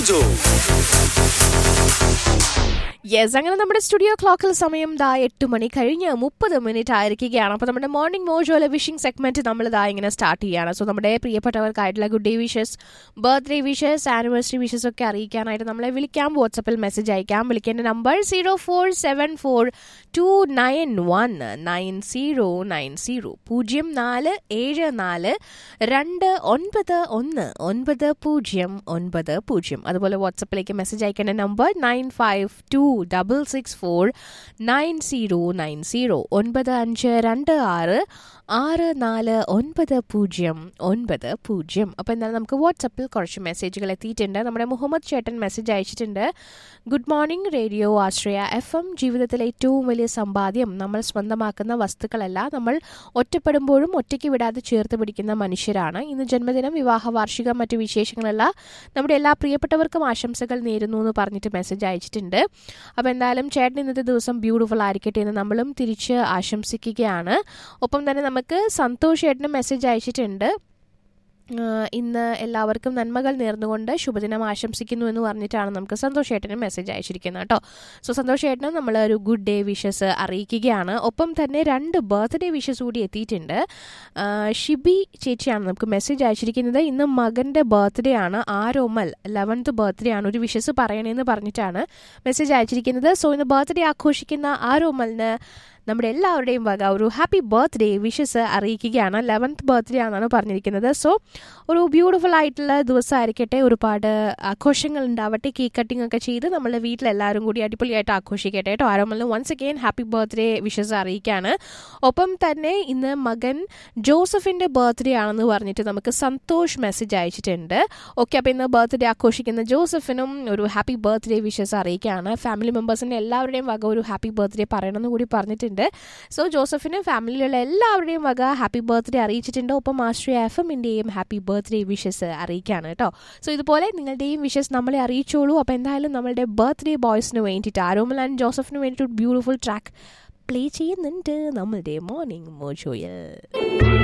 mojo yes അങ്ങനെ നമ്മുടെ studio ക്ലോക്കിൽ സമയം ദാ എട്ട് മണി കഴിഞ്ഞ് മുപ്പത് മിനിറ്റ് ആയിരിക്കുകയാണ് അപ്പോൾ നമ്മുടെ മോർണിംഗ് മോജോയിലെ വിഷിംഗ് സെഗ്മെന്റ് നമ്മൾ ദാ ഇങ്ങനെ സ്റ്റാർട്ട് ചെയ്യുകയാണ് സോ നമ്മുടെ പ്രിയപ്പെട്ടവർക്കായിട്ടുള്ള good day wishes birthday wishes anniversary wishes ഒക്കെ അറിയിക്കാനായിട്ട് നമ്മളെ വിളിക്കാം വാട്സപ്പിൽ മെസ്സേജ് അയക്കാം വിളിക്കേണ്ട number zero four seven four two nine one nine zero nine zero പൂജ്യം നാല് ഏഴ് നാല് രണ്ട് ഒൻപത് ഒന്ന് ഒൻപത് പൂജ്യം ഒൻപത് പൂജ്യം അതുപോലെ വാട്സപ്പിലേക്ക് മെസ്സേജ് അയക്കേണ്ട number nine five two double six four nine zero nine zero ഒൻപത് അഞ്ച് രണ്ട് ആറ് ആറ് നാല് ഒൻപത് പൂജ്യം ഒൻപത് പൂജ്യം അപ്പോൾ എന്തായാലും നമുക്ക് വാട്സപ്പിൽ കുറച്ച് മെസ്സേജുകൾ എത്തിയിട്ടുണ്ട് നമ്മുടെ മുഹമ്മദ് ചേട്ടൻ മെസ്സേജ് അയച്ചിട്ടുണ്ട് good morning radio Ashraya F M ജീവിതത്തിലെ ഏറ്റവും വലിയ സമ്പാദ്യം നമ്മൾ സ്വന്തമാക്കുന്ന വസ്തുക്കളല്ല നമ്മൾ ഒറ്റപ്പെടുമ്പോഴും ഒറ്റയ്ക്ക് വിടാതെ ചേർത്ത് പിടിക്കുന്ന മനുഷ്യരാണ് ഇന്ന് ജന്മദിനം വിവാഹ വാർഷികം മറ്റു വിശേഷങ്ങളല്ല നമ്മുടെ എല്ലാ പ്രിയപ്പെട്ടവർക്കും ആശംസകൾ നേരുന്നു എന്ന് പറഞ്ഞിട്ട് മെസ്സേജ് അയച്ചിട്ടുണ്ട് അപ്പോൾ എന്തായാലും ചേട്ടൻ ഇന്നത്തെ ദിവസം ബ്യൂട്ടിഫുൾ ആയിരിക്കട്ടെ എന്ന് നമ്മളും തിരിച്ച് ആശംസിക്കുകയാണ് ഒപ്പം തന്നെ നമുക്ക് സന്തോഷ് ചേട്ടനും മെസ്സേജ് അയച്ചിട്ടുണ്ട് ആഹ് ഇന്ന് എല്ലാവർക്കും നന്മകൾ നേർന്നുകൊണ്ട് ശുഭദിനം ആശംസിക്കുന്നു എന്ന് പറഞ്ഞിട്ടാണ് നമുക്ക് സന്തോഷ് ചേട്ടനും മെസ്സേജ് അയച്ചിരിക്കുന്നത് കേട്ടോ സോ സന്തോഷ് ചേട്ടനും നമ്മൾ ഒരു ഗുഡ് ഡേ വിഷസ് അറിയിക്കുകയാണ് ഒപ്പം തന്നെ രണ്ട് ബർത്ത്ഡേ വിഷസ് കൂടി എത്തിയിട്ടുണ്ട് ആഹ് ഷിബി ചേച്ചിയാണ് നമുക്ക് മെസ്സേജ് അയച്ചിരിക്കുന്നത് ഇന്ന് മകൻ്റെ ബർത്ത്ഡേ ആണ് ആരോമൽ ലെവൻത്ത് ബർത്ത്ഡേ ആണ് ഒരു വിഷസ് പറയണേന്ന് പറഞ്ഞിട്ടാണ് മെസ്സേജ് അയച്ചിരിക്കുന്നത് സോ ഇന്ന് ബർത്ത്ഡേ ആഘോഷിക്കുന്ന ആരോമലിന് നമ്മുടെ എല്ലാവരുടെയും വക ഒരു ഹാപ്പി ബർത്ത്ഡേ വിഷസ് അറിയിക്കുകയാണ് ലെവൻത്ത് ബർത്ത്ഡേ ആണെന്നാണ് പറഞ്ഞിരിക്കുന്നത് സോ ഒരു ബ്യൂട്ടിഫുൾ ആയിട്ടുള്ള ദിവസമായിരിക്കട്ടെ ഒരുപാട് ആഘോഷങ്ങൾ ഉണ്ടാവട്ടെ കേക്ക് കട്ടിംഗ് ഒക്കെ ചെയ്ത് നമ്മളെ വീട്ടിലെല്ലാവരും കൂടി അടിപൊളിയായിട്ട് ആഘോഷിക്കട്ടെ കേട്ടോ ആരോമലിന് once again happy birthday wishes അറിയിക്കുകയാണ് ഒപ്പം തന്നെ ഇന്ന് മകൻ ജോസഫിന്റെ ബർത്ത്ഡേ ആണെന്ന് പറഞ്ഞിട്ട് നമുക്ക് സന്തോഷ് മെസ്സേജ് അയച്ചിട്ടുണ്ട് ഓക്കെ അപ്പോൾ ഇന്ന് ബർത്ത്ഡേ ആഘോഷിക്കുന്ന ജോസഫിനും ഒരു ഹാപ്പി ബർത്ത്ഡേ വിഷസ് അറിയിക്കുകയാണ് ഫാമിലി മെമ്പേഴ്സിൻ്റെ എല്ലാവരുടെയും വക ഒരു ഹാപ്പി ബർത്ത്ഡേ പറയണമെന്ന് കൂടി പറഞ്ഞിട്ടുണ്ട് സോ ജോസഫിനും ഫാമിലിയിലുള്ള എല്ലാവരുടെയും വക ഹാപ്പി ബർത്ത്ഡേ അറിയിച്ചിട്ടുണ്ട് ഒപ്പം ആശ്രയ എഫ് എമ്മിൻ്റെയും ഹാപ്പി ബർത്ത്ഡേ വിഷസ് അറിയിക്കുകയാണ് കേട്ടോ സോ ഇതുപോലെ നിങ്ങളുടെയും വിഷസ് നമ്മളെ അറിയിച്ചോളൂ അപ്പോൾ എന്തായാലും നമ്മളുടെ ബർത്ത്ഡേ ബോയ്സിന് വേണ്ടിയിട്ട് ആരോമൽ ആൻഡ് ജോസഫിന് വേണ്ടിയിട്ട് ബ്യൂട്ടിഫുൾ ട്രാക്ക് പ്ലേ ചെയ്യുന്നുണ്ട് നമ്മളുടെ മോർണിംഗ് മോജോയിൽ